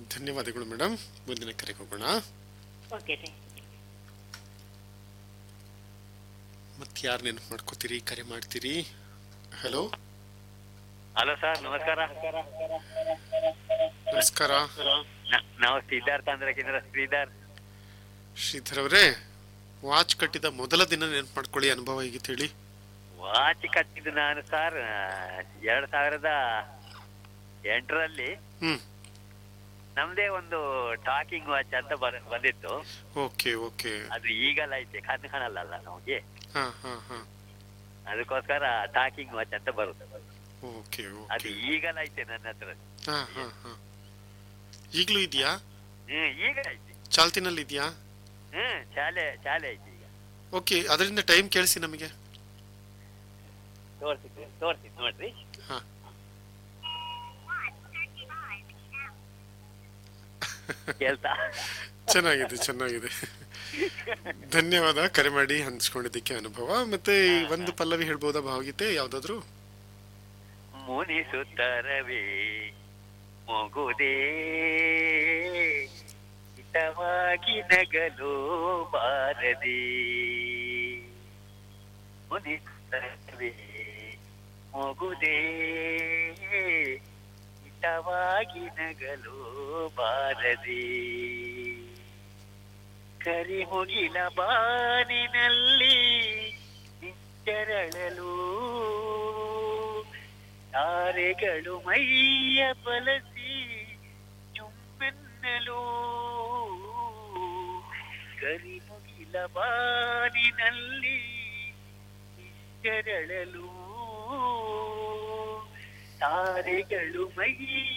ಧನ್ಯವಾದಗಳು ಮೇಡಮ್ ಮುಂದಿನ ಕರೆಗೆ ಹೋಗೋಣ ಓಕೆ ಥ್ಯಾಂಕ್ ಯು ಮತ್ತೆ ಯಾರು ನೆನಪು ಮಾಡ್ಕೋತೀರಿ ಕರೆ ಮಾಡ್ತೀರಿ ಹಲೋ ಹಲೋ ಸರ್ ನಮಸ್ಕಾರ ನಮಸ್ಕಾರ ನ- ನಾವು ಸಿದ್ಧಾರ್ಥ ಅಂದ್ರೆ ಕೇಂದ್ರ ಶ್ರೀಧರ್ ಶ್ರೀಧರ್ ಅವರೇ ವಾಚ್ ಕಟ್ಟಿದ ಮೊದಲ ದಿನ ನೆನಪು ಮಾಡ್ಕೊಳ್ಳಿ ಅನುಭವ ಹೇಗಿತ್ತು ಹೇಳಿ ವಾಚ್ ಕಟ್ಟಿದ್ದು ನಾನು ಸರ್ ಎರಡ್ ಸಾವಿರದ ಎಂಟರಲ್ಲಿ ಹ್ಮ್ ನಮ್ದೇ ಒಂದು ಟಾಕಿಂಗ್ ವಾಚ್ ಅಂತ ಬರ- ಬಂದಿತ್ತು ಓಕೆ ಓಕೆ ಅದು ಈಗಲ್ಲ ಐತೆ ಕಣ್ಣು ಕಾಣಲ್ಲ ನಮಗೆ ಹಾ ಹಾ ಹಾ ಅದಕ್ಕೋಸ್ಕರ ಟಾಕಿಂಗ್ ವಾಚ್ ಅಂತ ಬರುತ್ತೆ ಓಕೆ ಅದು ಓಕೆ ಈಗಲ್ಲ ಐತೆ ನನ್ನ ಹತ್ರ ಹಾ ಹಾ ಹಾ ಈಗಲೂ ಇದೆಯಾ ಹ್ಮ್ ಈಗ ಐತೆ ಚಾಲ್ತಿನಲ್ಲಿ ಇದೆಯಾ ಹ್ಮ್ ಶಾಲೆ ಶಾಲೆ ಐತೆ ಈಗ ಓಕೆ ಅದರಿಂದ ಟೈಮ್ ಕೇಳಿಸಿ ನಮಗೆ ತೋರ್ಸಿದ್ದೆ ತೋರ್ಸಿ ನೋಡ್ರಿ ಹಾ ಕೇಳ್ತಾ ಚೆನ್ನಾಗಿದೆ ಚೆನ್ನಾಗಿದೆ ಧನ್ಯವಾದ ಕರೆ ಮಾಡಿ ಹಂಚ್ಕೊಂಡಿದ್ದಕ್ಕೆ ಅನುಭವ ಮತ್ತೆ ಈ ಒಂದು ಪಲ್ಲವಿ ಹೇಳ್ಬೋದಾ ಭಾವಗೀತೆ ಯಾವ್ದಾದ್ರು ಮುನಿಸುತ್ತರವೇ ಮೊಗುದೇ ಹಿತವಾಗಿ ನಗಲು ಬಾರದೆ ಮುನಿಸುತ್ತರವೇ ಮೊಗುದೇ ಹಿತವಾಗಿ ನಗಲು ಬಾರದೆ ಕರಿಮುಗಿಲ ಬಾನಿನಲ್ಲಿ ನಿಚ್ಚರಳಲು ತಾರೆಗಳು ಮೈಯ ಬಲಸಿ ಚುಮ್ಮೆನ್ನಲು ಕರಿಮುಗಿಲ ಬಾನಿನಲ್ಲಿ ನಿಚ್ಚರಳಲು ತಾರೆಗಳು ಮೈಯ